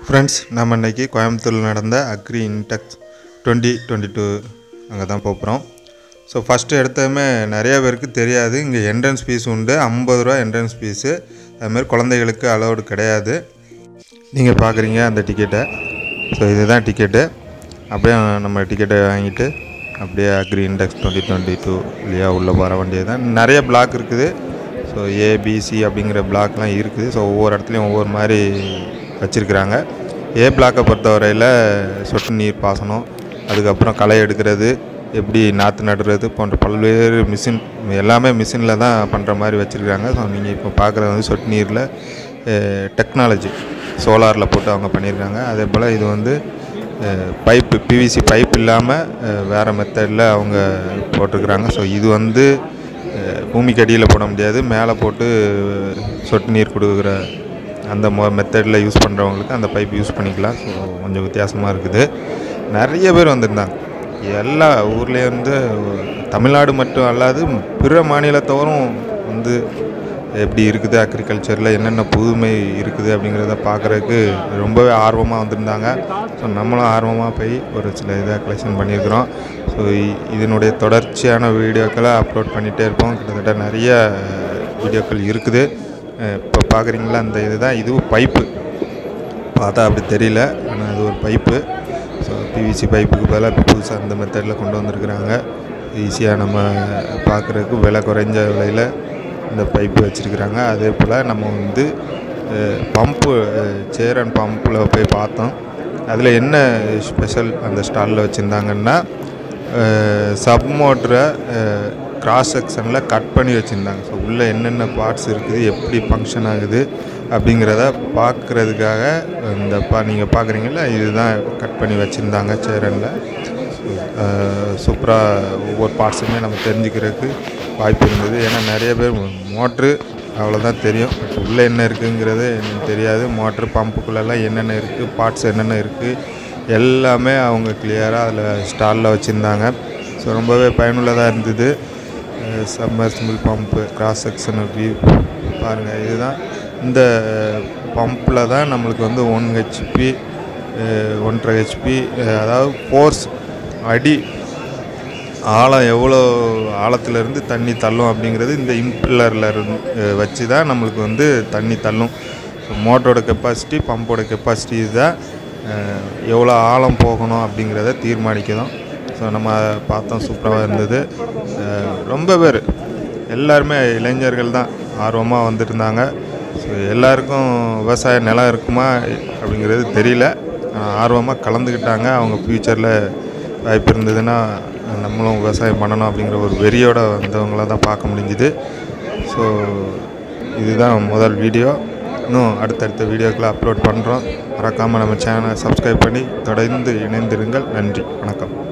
friends நம்ம இன்னைக்கு கோயம்புத்தூரில் நடந்த Agri Intex twenty twenty two அங்கே தான் போகிறோம் ஸோ ஃபஸ்ட்டு எடுத்ததுமே நிறைய பேருக்கு தெரியாது இங்கே என்ட்ரன்ஸ் ஃபீஸ் உண்டு ஐம்பது ரூபா என்ட்ரன்ஸ் ஃபீஸு அதுமாதிரி குழந்தைகளுக்கு அலௌடு கிடையாது நீங்கள் பார்க்குறீங்க அந்த டிக்கெட்டை ஸோ இதுதான் டிக்கெட்டு அப்படியே நம்ம டிக்கெட்டை வாங்கிட்டு அப்படியே Agri Intex twenty twenty two இல்லையா உள்ளே வர வேண்டியது தான் நிறைய பிளாக் இருக்குது ஸோ ஏபிசி அப்படிங்கிற பிளாக்லாம் இருக்குது ஸோ ஒவ்வொரு இடத்துலையும் ஒவ்வொரு மாதிரி வச்சுருக்குறாங்க ஏ பிளாக்கை பொறுத்தவரையில் சொட்டு நீர் பாசனம் அதுக்கப்புறம் களை எடுக்கிறது எப்படி நாற்று நடுறது போன்ற பல்வேறு மிஷின் எல்லாமே மிஷினில் தான் பண்ணுற மாதிரி வச்சுருக்காங்க ஸோ நீங்கள் இப்போ பார்க்குறது வந்து சொட்டு நீரில் டெக்னாலஜி சோலாரில் போட்டு அவங்க பண்ணியிருக்காங்க அதே போல் இது வந்து பைப்பு பிவிசி பைப் இல்லாமல் வேறு மெத்தடில் அவங்க போட்டிருக்கிறாங்க ஸோ இது வந்து அஹ், பூமிக்கு அடியில் போட முடியாது மேலே போட்டு சொட்டு நீர் கொடுக்குற அந்த மொ மெத்தடில் யூஸ் பண்ணுறவங்களுக்கு அந்த பைப் யூஸ் பண்ணிக்கலாம் ஸோ கொஞ்சம் வித்தியாசமாக இருக்குது நிறைய பேர் வந்திருந்தாங்க எல்லா ஊர்லேருந்து தமிழ்நாடு மட்டும் அல்லாது பிற மாநிலத்தவரும் வந்து எப்படி இருக்குது அக்ரிகல்ச்சரில் என்னென்ன புதுமை இருக்குது அப்படிங்கிறத பார்க்குறதுக்கு ரொம்பவே ஆர்வமாக வந்திருந்தாங்க ஸோ நம்மளும் ஆர்வமாக போய் ஒரு சில இதை கலெக்ஷன் பண்ணியிருக்கிறோம் ஸோ இதனுடைய தொடர்ச்சியான வீடியோக்களை அப்லோட் பண்ணிகிட்டே இருப்போம் கிட்டத்தட்ட நிறைய வீடியோக்கள் இருக்குது இப்போ பார்க்குறீங்களா அந்த இதுதான் இதுவும் பைப்பு பார்த்தா அப்படி தெரியல ஆனால் அது ஒரு பைப்பு ஸோ பிவிசி பைப்புக்கு பதிலாக இப்போ புதுசாக அந்த மெத்தடில் கொண்டு வந்திருக்கிறாங்க ஈஸியாக நம்ம பார்க்குறதுக்கு விலை குறைஞ்ச விலையில் இந்த பைப்பு வச்சுருக்குறாங்க அதே போல் நம்ம வந்து பம்பு சேர் அண்ட் பம்பில் போய் பார்த்தோம் அதில் என்ன ஸ்பெஷல் அந்த ஸ்டாலில் வச்சுருந்தாங்கன்னா சப் மோட்டரை கிராஸ் செக்ஷனில் கட் பண்ணி வச்சுருந்தாங்க ஸோ உள்ளே என்னென்ன பார்ட்ஸ் இருக்குது எப்படி ஃபங்க்ஷன் ஆகுது அப்படிங்கிறத பார்க்குறதுக்காக இந்த பா நீங்கள் பார்க்குறீங்களா இதுதான் கட் பண்ணி வச்சுருந்தாங்க சேரனில் சூப்பராக ஒவ்வொரு பார்ட்ஸுமே நம்ம தெரிஞ்சுக்கிறதுக்கு வாய்ப்பு இருந்தது ஏன்னா நிறைய பேர் மோட்ரு அவ்வளோதான் தெரியும் பட் உள்ளே என்ன இருக்குங்கிறது எனக்கு தெரியாது மோட்ரு பம்புக்குள்ளெல்லாம் என்னென்ன இருக்குது பார்ட்ஸ் என்னென்ன இருக்குது எல்லாமே அவங்க கிளியராக அதில் ஸ்டாலில் வச்சுருந்தாங்க ஸோ ரொம்பவே பயனுள்ளதாக இருந்தது submersible pump cross section view பாருங்கள் இதுதான் இந்த பம்பில் தான் நம்மளுக்கு வந்து ஒன் ஹெச்பி ஒன்றரை ஹெச்பி அதாவது ஃபோர்ஸ் அடி ஆழம் எவ்வளோ ஆழத்துலேருந்து தண்ணி தள்ளும் அப்படிங்கிறது இந்த இம்பில்லரில் இருந்து வச்சு தான் நம்மளுக்கு வந்து தண்ணி தள்ளும் ஸோ மோட்டரோட கெப்பாசிட்டி பம்போட கெப்பாசிட்டி இதுதான் அஹ், எவ்வளோ ஆழம் போகணும் அப்படிங்கிறத தீர்மானிக்கணும் ஸோ நம்ம அதை பார்த்தோம் சூப்பராக இருந்தது அஹ், ரொம்ப பேர் எல்லாருமே இளைஞர்கள் தான் ஆர்வமாக வந்துருந்தாங்க ஸோ எல்லாருக்கும் விவசாய நிலம் இருக்குமா அப்படிங்கிறது தெரியல ஆர்வமாக கலந்துக்கிட்டாங்க அவங்க ஃப்யூச்சரில் வாய்ப்பு இருந்ததுன்னா நம்மளும் விவசாயம் பண்ணணும் அப்படிங்கிற ஒரு வெறியோட வந்தவங்கள தான் பார்க்க முடிஞ்சுது ஸோ இதுதான் முதல் வீடியோ இன்னும் அடுத்தடுத்த வீடியோக்களை அப்லோட் பண்ணுறோம் மறக்காமல் நம்ம சேனலை சப்ஸ்கிரைப் பண்ணி தொடர்ந்து இணைந்திருங்கள் நன்றி வணக்கம்